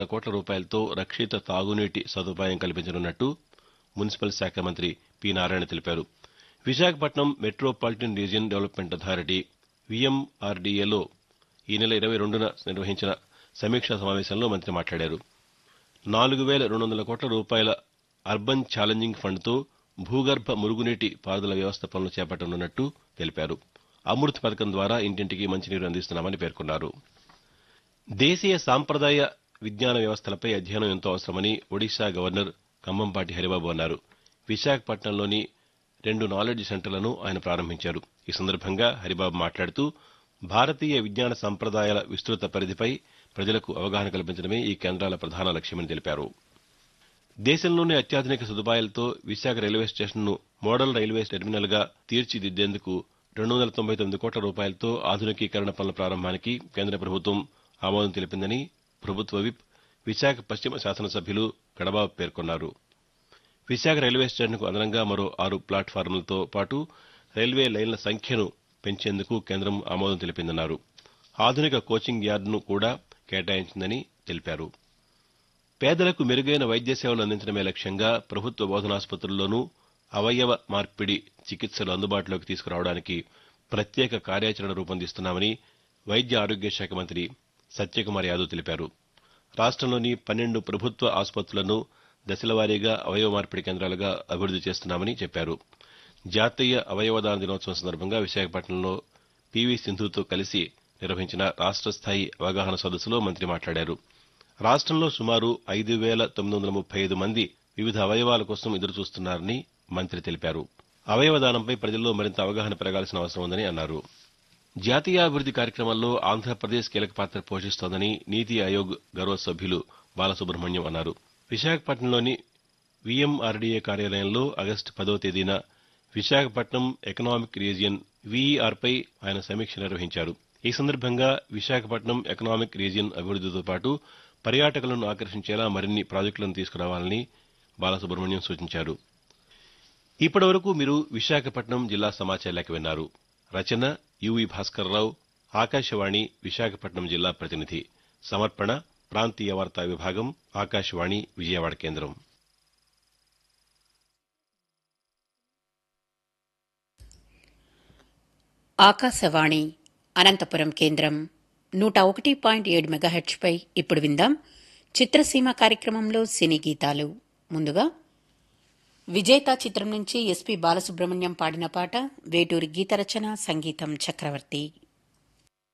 కోట్ల రూపాయలతో రక్షిత తాగునీటి సదుపాయం కల్పించనున్నట్టు మున్సిపల్ శాఖ మంత్రి పి నారాయణ తెలిపారు Visakhapatnam metropolitan region development authority విఎంఆర్డీఏలో ఈ నెల ఇరవై రెండున నిర్వహించిన సమీక్షా సమావేశంలో మంత్రి మాట్లాడారు నాలుగు వేల రెండు వందల కోట్ల రూపాయల అర్బన్ ఛాలెంజింగ్ ఫండ్తో భూగర్భ మురుగునీటి పారుదల వ్యవస్థ పనులు చేపట్టనున్నట్టు తెలిపారు అమృత్ పథకం ద్వారా ఇంటింటికి మంచినీరు అందిస్తున్నామని పేర్కొన్నారు దేశీయ సాంప్రదాయ విజ్ఞాన వ్యవస్థలపై అధ్యయనం ఎంతో అవసరమని ఒడిశా గవర్నర్ కంభంపాటి హరిబాబు అన్నారు విశాఖపట్నంలోని రెండు నాలెడ్జ్ సెంటర్లను ఆయన ప్రారంభించారు ఈ సందర్భంగా హరిబాబు మాట్లాడుతూ భారతీయ విజ్ఞాన సంప్రదాయాల విస్తృత పరిధిపై ప్రజలకు అవగాహన కల్పించడమే ఈ కేంద్రాల ప్రధాన లక్ష్యమని తెలిపారు దేశంలోనే అత్యాధునిక సదుపాయాలతో విశాఖ రైల్వే స్టేషన్ను మోడల్ రైల్వే టెర్మినల్గా తీర్చిదిద్దేందుకు రెండు వందల తొంభై తొమ్మిది కోట్ల రూపాయలతో ఆధునికీకరణ పనుల ప్రారంభానికి కేంద్ర ప్రభుత్వం ఆమోదం తెలిపిందని ప్రభుత్వ విప్ విశాఖ పశ్చిమ శాసనసభ్యులు గడబాబు పేర్కొన్నారు విశాఖ రైల్వే స్టేషన్కు అదనంగా మరో ఆరు ప్లాట్ఫారంలతో పాటు రైల్వే లైన్ల సంఖ్యను పెంచేందుకు కేంద్రం ఆమోదం తెలిపిందన్నారు ఆధునిక కోచింగ్ యార్డును కూడా కేటాయించిందని తెలిపారు పేదలకు మెరుగైన వైద్య సేవలు అందించడమే లక్ష్యంగా ప్రభుత్వ బోధనాసుపత్రుల్లోనూ అవయవ మార్పిడి చికిత్సలు అందుబాటులోకి తీసుకురావడానికి ప్రత్యేక కార్యాచరణ రూపొందిస్తున్నామని వైద్య ఆరోగ్య శాఖ మంత్రి సత్యకుమార్ యాదవ్ తెలిపారు రాష్ట్రంలోని పన్నెండు ప్రభుత్వ ఆసుపత్రులను దశలవారీగా అవయవ మార్పిడి కేంద్రాలుగా అభివృద్ది చేస్తున్నామని చెప్పారు జాతీయ అవయవదాన దినోత్సవం సందర్భంగా విశాఖపట్నంలో పీవీ సింధుతో కలిసి నిర్వహించిన రాష్ట్ర స్థాయి అవగాహన సదస్సులో మంత్రి మాట్లాడారు రాష్ట్రంలో సుమారు ఐదు వేల తొమ్మిది వందల ముప్పై ఐదు మంది వివిధ అవయవాల కోసం ఎదురుచూస్తున్నారని మంత్రి తెలిపారు అవయవదానంపై ప్రజల్లో మరింత అవగాహన పెరగాల్సిన అవసరం ఉందని అన్నారు జాతీయాభివృద్ది కార్యక్రమాల్లో ఆంధ్రప్రదేశ్ కీలక పాత్ర పోషిస్తోందని నీతి ఆయోగ్ గౌరవ సభ్యులు బాలసుబ్రహ్మణ్యం అన్నారు విశాఖపట్నంలోని విఎంఆర్డీఏ కార్యాలయంలో ఆగస్టు పదో తేదీన విశాఖపట్నం ఎకనామిక్ రీజియన్ వీఈఆర్పై ఆయన సమీక్ష నిర్వహించారు ఈ సందర్భంగా విశాఖపట్నం ఎకనామిక్ రీజియన్ అభివృద్దితో పాటు పర్యాటకులను ఆకర్షించేలా మరిన్ని ప్రాజెక్టులను తీసుకురావాలని బాలసుబ్రహ్మణ్యం సూచించారు ఇప్పటివరకు మీరు విశాఖపట్నం జిల్లా సమాచార లేఖ విన్నారు రచన యువి భాస్కర్రావు ఆకాశవాణి విశాఖపట్నం జిల్లా ప్రతినిధి సమర్పణ ప్రాంతీయ వార్తా విభాగం ఆకాశవాణి విజయవాడ కేంద్రం ఆకాశవాణి అనంతపురం కేంద్రం నూట ఒకటి పాయింట్ ఏడు మెగాహెచ్పై ఇప్పుడు విందాం చిత్రసీమ కార్యక్రమంలో సినీ గీతాలు ముందుగా విజేత చిత్రం నుంచి ఎస్పి బాలసుబ్రహ్మణ్యం పాడిన పాట వేటూరి గీత రచన సంగీతం చక్రవర్తి